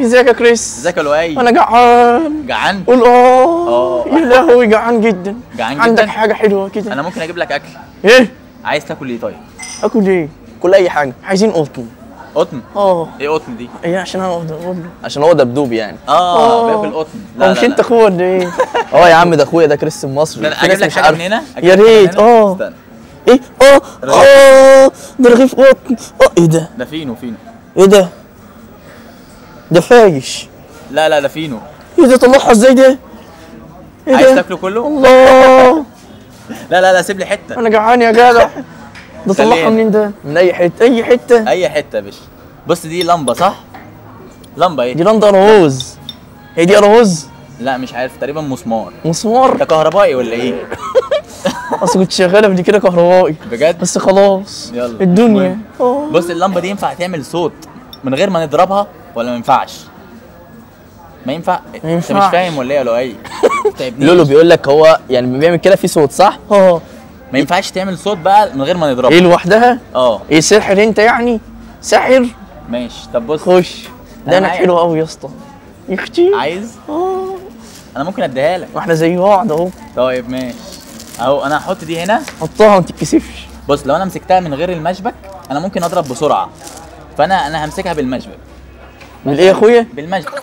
ازيك يا كريس ازيك يا لؤي انا جعان جعان قول اه آه. يا لهوي جعان جدا جعان عندك جداً؟ حاجه حلوه كده انا ممكن اجيب لك اكل ايه عايز تاكل ايه طيب اكل ايه كل اي حاجه عايزين قطن قطن اه ايه قطن دي ايه عشان انا قطن عشان هو دبدوب يعني اه آه. باكل قطن هو مش انت اخوه ولا ايه اه يا عم ده اخويا ده كريس المصري ده أنا في اجيب ناس لك مش حاجه عارفه من هنا أجيب يا لك حاجة من ريت، هنا؟ آه. استنى ايه اه اه ده رغيف قطن اه ايه ده ده فينو فينو ايه ده ده فايش لا لا ده فينو ايه ده طلعها ازاي ده ايه عايز ده تاكله كله الله لا لا لا سيب لي حته انا جعان يا جدع ده خليه طلعها هنا. منين ده من اي حته اي حته اي حته يا باشا بص دي لمبه صح لمبه ايه دي لندا اراوز هي دي اراوز لا مش عارف تقريبا مسمار مسمار ده كهربائي ولا ايه اصل كنت شغاله قبل كده كهربائي بجد بس خلاص يلا. الدنيا اه بص اللمبه دي ينفع تعمل صوت من غير ما نضربها ولا ما ينفعش ما ينفع انت مش ينفعش. فاهم ولا ايه يا لؤي تعبنيش. لولو بيقول لك هو يعني لما بيعمل كده في صوت صح؟ اه ما ينفعش تعمل صوت بقى من غير ما ايه نضربها لوحدها اه ايه سحر انت يعني ساحر ماشي طب بص خش ده أنا انا معايا. حلو قوي يا اسطى يا اختي عايز اه انا ممكن اديها لك واحنا زي بعض اهو طيب ماشي اهو انا هحط دي هنا حطها ما تتكسفش بص لو انا مسكتها من غير المشبك انا ممكن اضرب بسرعه فانا انا همسكها بالمشبك من ايه يا اخويا بالمشبك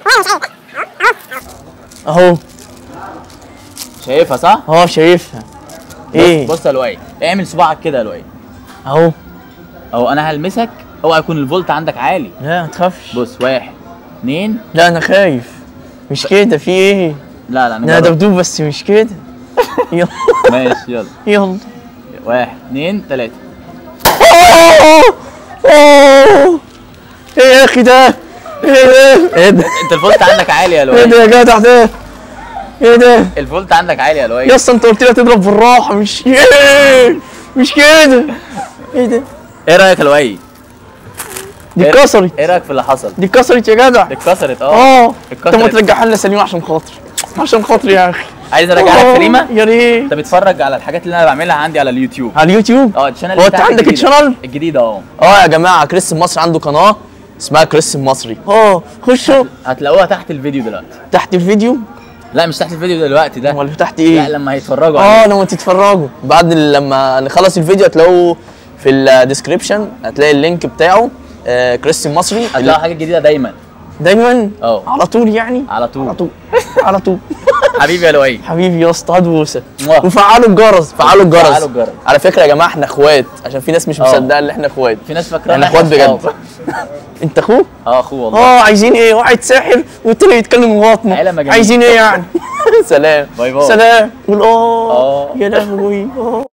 اهو شايفها صح اه شايفها ايه بص يا لؤي اعمل صباعك كده يا لؤي اهو اهو انا هلمسك اوعى يكون الفولت عندك عالي لا ما تخافش بص واحد اتنين لا انا خايف مش كده في ايه لا لا ده نجرب دبدوب بس مش كده يلا ماشي يلا يلا واحد اتنين تلاته أوه! أوه! ايه يا اخي ده ايه ده ايه ده؟ انت الفولت عندك عالي يا ايه لؤي ده يا جدع ده ايه ده الفولت عندك عالي يا لؤي يا اسطى انت قلت لي تضرب بالراحه مش ايه مش كده ايه ده ايه رايك يا لؤي دي إيه- اتكسرت ايه رايك في اللي حصل دي اتكسرت يا جدع اتكسرت اه اه انت ما اتكسرت. ترجعها لنا سليمه عشان خاطري عشان خاطري يا اخي عايز ارجع لك آه، سليمه يا ريت انت بتتفرج على الحاجات اللي انا بعملها عندي على اليوتيوب على اليوتيوب اه الشانل هو انت بتاعتي عندك الجديدة. الشانل الجديده اه اه يا جماعه كريس المصري عنده قناه اسمها كريس المصري اه خشوا هتلاقوها تحت الفيديو دلوقتي تحت الفيديو لا مش تحت الفيديو دلوقتي ده ولا تحت لا ايه لما هيتفرجوا اه عليه لما تتفرجوا بعد ال- لما نخلص الفيديو هتلاقوه في الديسكريبشن هتلاقي اللينك بتاعه آه كريس المصري هتلاقوا حاجه جديده دايما دايما اه على طول يعني على على طول طول على طول حبيبي يا لؤي حبيبي يا اسطى هات بوسه موah. وفعلوا الجرس فعلوا الجرس فعلوا الجرس. على فكره يا جماعه احنا اخوات عشان في ناس مش اه. مصدقه ان احنا اخوات في ناس فاكره احنا اخوات بجد انت اخوه اه اخوه والله اه عايزين ايه واحد ساحر والتاني يتكلم ببطنه عيلة مجانين. عايزين ايه يعني سلام باي باي سلام قول اه آه. يا لهوي اه